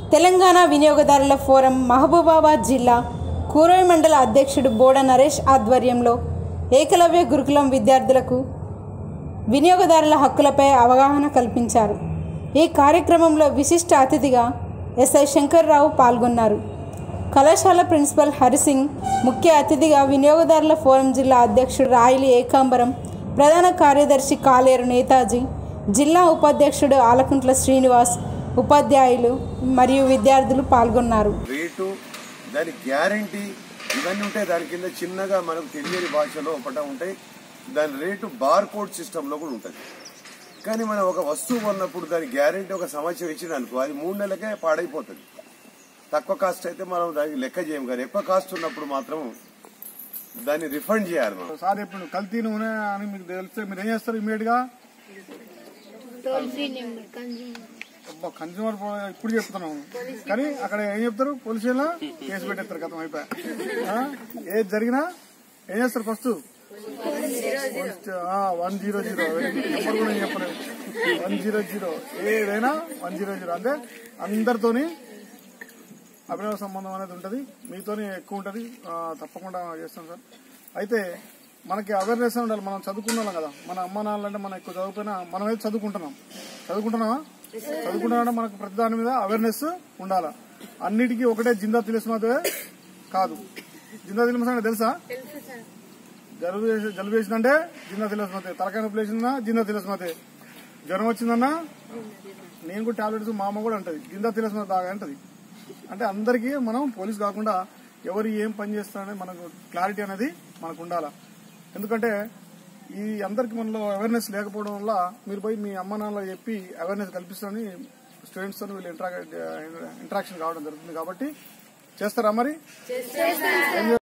తెలంగాణ వినియోగదారుల ఫోరం మహబూబాబాద్ జిల్లా కూరోయి మండల అధ్యక్షుడు బోడ నరేష్ ఆధ్వర్యంలో ఏకలవ్య గురుకులం విద్యార్థులకు వినియోగదారుల హక్కులపై అవగాహన కల్పించారు ఈ కార్యక్రమంలో విశిష్ట అతిథిగా ఎస్ఐ శంకర్రావు పాల్గొన్నారు కళాశాల ప్రిన్సిపల్ హరిసింగ్ ముఖ్య అతిథిగా వినియోగదారుల ఫోరం జిల్లా అధ్యక్షుడు రాయిలి ఏకాంబరం ప్రధాన కార్యదర్శి కాలేరు నేతాజీ జిల్లా ఉపాధ్యక్షుడు ఆలకుంట్ల శ్రీనివాస్ ఉపాధ్యాయులు మరియు విద్యార్థులు పాల్గొన్నారు రేటు దాని గ్యారంటీ ఇవన్నీ ఉంటాయి దాని కింద చిన్నగా మనకు తెలియని భాషలో ఒకట ఉంటాయి దాని రేటు బార్ కోడ్ సిస్టంలో కూడా ఉంటుంది కానీ మనం ఒక వస్తువు కొన్నప్పుడు దాని గ్యారంటీ ఒక సంవత్సరం ఇచ్చిన అనుకో అది మూడు నెలలకే పాడైపోతుంది తక్కువ కాస్ట్ అయితే మనం దానికి లెక్క చేయం కానీ ఎక్కువ కాస్ట్ ఉన్నప్పుడు మాత్రం దాన్ని రిఫండ్ చేయాలి మనం సార్ ఇప్పుడు కల్తీ నూనె అని మీకు తెలిస్తే మీరు ఏం చేస్తారు ఇమీడియట్ గా టోల్ ఫ్రీ నెంబర్ కన్జ్యూమర్ అబ్బా, కన్జ్యూమర్ పో- ఇప్పుడు చెప్తున్నాం కానీ అక్కడ ఏం చెప్తారు పోలీసులో కేసు పెట్టేస్తారు గతం అయిపోయి ఆ? ఏది జరిగినా ఏం చేస్తారు ఫస్ట్ వన్ జీరో జీరో ఎప్పుడు కూడా నేను చెప్పలేదు వన్ జీరో జీరో ఏదైనా వన్ జీరో జీరో అంటే అందరితోని అభినవ సంబంధం అనేది ఉంటుంది మీతోనే ఎక్కువ ఉంటుంది ఆ, తప్పకుండా చేస్తాం సార్ అయితే మనకి అవేర్నెస్ ఉండాలి మనం చదువుకున్నాం కదా మన అమ్మ నాన్నలు అంటే మనం ఎక్కువ చదువుకున్నా మనం అయితే చదువుకుంటున్నాం చదువుకుంటున్నామా చదువుకుంటున్నా మనకు ప్రతి దాని మీద అవేర్నెస్ ఉండాలి అన్నిటికీ ఒకటే జిందా తిలిస్మతే కాదు జిందా తిలిస్మ అంటే తెలుసా తెలుసు సార్ జలుబు చేసి జలుబు చేసిందంటే జిందా తిలిస్మతే తలకాయ నొప్పి లేచిందన్నా జిందా తిలిస్మతే జ్వరం వచ్చిందన్నా నేను కూడా టాబ్లెట్స్ మా అమ్మ కూడా అంటది జిందా తిలిస్మతే బాగా అంటది అంటే అందరికీ మనం పోలీస్ కాకుండా ఎవరు ఏం పని చేస్తారనే మనకు క్లారిటీ అనేది మనకు ఉండాలా ఎందుకంటే ఈ అందరికి మనలో అవేర్నెస్ లేకపోవడం వల్ల మీరు పోయి మీ అమ్మ నాన్న చెప్పి అవేర్నెస్ కల్పిస్తారని స్టూడెంట్స్ తో వీళ్ళు ఇంటరాక్షన్ కావడం జరుగుతుంది కాబట్టి చేస్తారా మరి